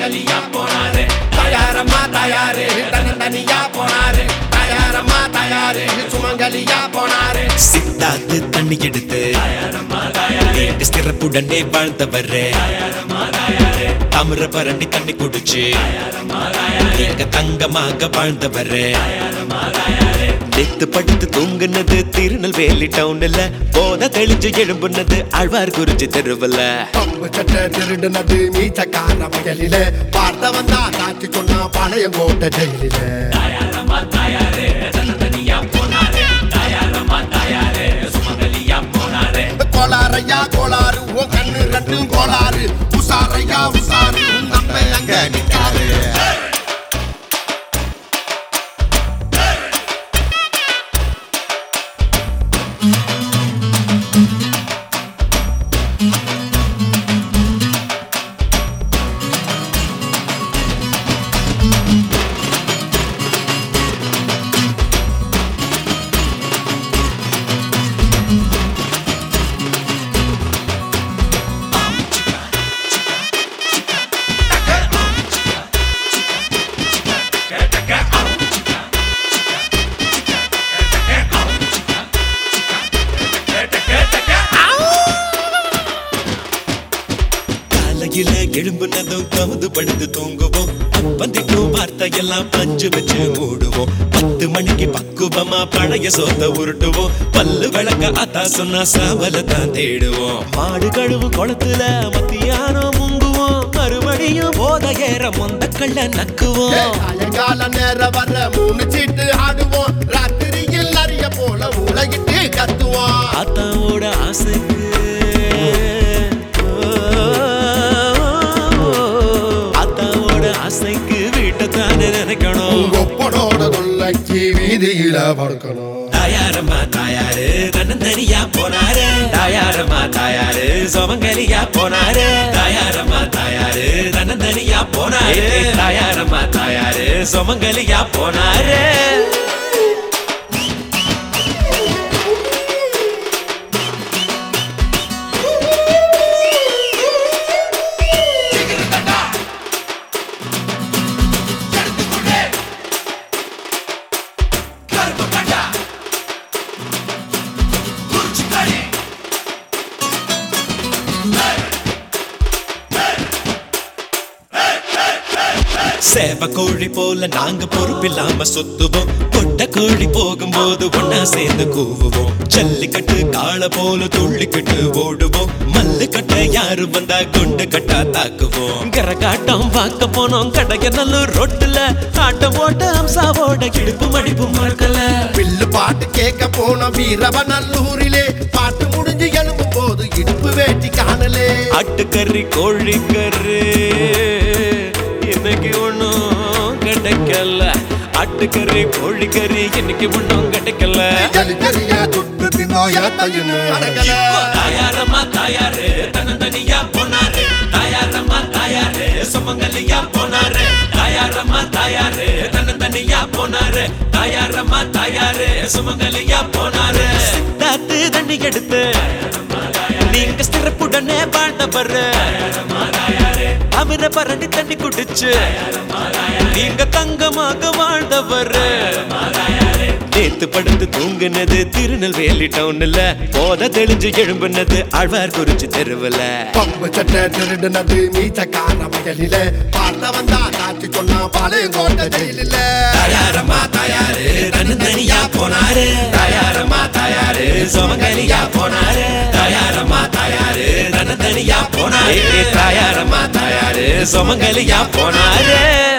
சுமங்கலியா போனாரு தயாரம்மா தயாரு தனி தனியா போனாரு தயாரம்மா தயாரு சுமங்கலியா போனாரு சித்தாத்து தண்ணி எடுத்து வீட்டு சிறப்புடனே வாழ்ந்தவரே தாமிர பரண்டி தண்ணி குடிச்சு எங்க தங்கமாக வாழ்ந்தவரே நேத்து படுத்து தூங்குனது திருநெல்வேலி டவுன்ல போத தெளிஞ்சு எழும்புனது ஆழ்வார் குறிச்சி தெருவுல பம்பு சட்டை திருடுனது மீச்சக்கார வயலில பார்த்தவன் தான் சாட்சி சொன்னா பாளையங்கோட்டை ஜெயிலில கோளாறையா கோளாறு உன் கண்ணு ரெண்டும் கோளாறு உசாரையா உசாரு உங்க அப்ப எங்க நிக்காரு காலையில எழும்புனதும் கவுந்து படுத்து தூங்குவோம் அப்பந்திட்டும் வார்த்தையெல்லாம் பஞ்சு வச்சு மூடுவோம் பத்து மணிக்கு பக்குவமா பழைய சோத்த உருட்டுவோம் பல்லு விளக்க அத்தா சொன்னா சாவல தான் தேடுவோம் மாடு கழுவு குளத்துல மத்தியானம் முங்குவோம் மறுபடியும் போத ஏற மொந்த கள்ள நக்குவோம் சாயங்கால நேரம் வர மூணு சீட்டு ஆடுவோம் ராத்திரியில் நிறைய போல உலகிட்டு கத்துவோம் ஆத்தாவோட ஆசைக்கு ஆத்தாவோட ஆசைக்கு வீட்டை தானே நினைக்கணும் உங்க ஒப்பனோட தொல்லைக்கு வீதியில படுக்கணும் தாயாரம்மா தாயாரு தன்னந்தனியா போனாரு தாயாரம்மா தாயாரு சோமங்கலியா போனாரு தாயாரம்மா தாயாரு தன்னந்தனியா போனாரு தாயாரம்மா தாயாரு சோமங்கலியா போனாரு சேவ கோழி போல நாங்க பொறுப்பில்லாம சுத்துவோம் கொட்ட கோழி போகும்போது ஒன்னா சேர்ந்து கூவுவோம் ஜல்லிக்கட்டு காளை போல துள்ளிக்கிட்டு ஓடுவோம் மல்லுக்கட்ட யாரு வந்தா குண்டு கட்டா தாக்குவோம் கரகாட்டம் பார்க்க போனோம் கடைய நல்லூர் ரோட்டுல ஆட்டம் போட்ட அம்சாவோட கிடுப்பு மடிப்பு மறக்கல பில்லு பாட்டு கேட்க போன வீரவநல்லூரிலே பாட்டு முடிஞ்சு எழும்பும் போது இடுப்பு வேட்டி காணலே ஆட்டுக்கறி கோழிக்கறி இன்னைக்கு ஒண்ணும் கிடைக்கல ஆட்டுக்கறி கோழிக்கறி இன்னைக்கு ஒண்ணும் கிடைக்கல ஜலி ஜலிய துட்டு தின்னோ ஏத்தையுன்னு அடங்கல தாயாரம்மா தாயாரு தன்னந்தனியா போனாரு தாயாரம்மா தாயாரு சுமங்கலியா போனாரு தாயாரம்மா தாயாரு தன்னந்தனியா போனாரு தாயாரம்மா தாயாரு சுமங்கலியா போனாரு தாத்து தண்ணி எடுத்து நீங்க சிறப்புடனே வாழ்ந்தவர் அவரை பரண்டி தண்ணி குடிச்சு நீங்க தங்கமாக வாழ்ந்தவர் நேத்து படுத்து தூங்குனது திருநெல்வேலி டவுன்ல போத தெளிஞ்சு எழும்புனது ஆழ்வார் குறிச்சி தெருவுல பம்பு சட்டை திருடுனது மீச்சக்கார வயலில பார்த்தவன் தான் சாட்சி சொன்னா பாளையங்கோட்டை ஜெயிலில தயாரம்மா தயாரு தனியா போனாரு தயாரம்மா தயாரு சோமங்கலியா போனாரு தயாரம்மா தயாரு தனியா போனாரு தயாரம்மா தயாரு சோமங்கலியா போனாரு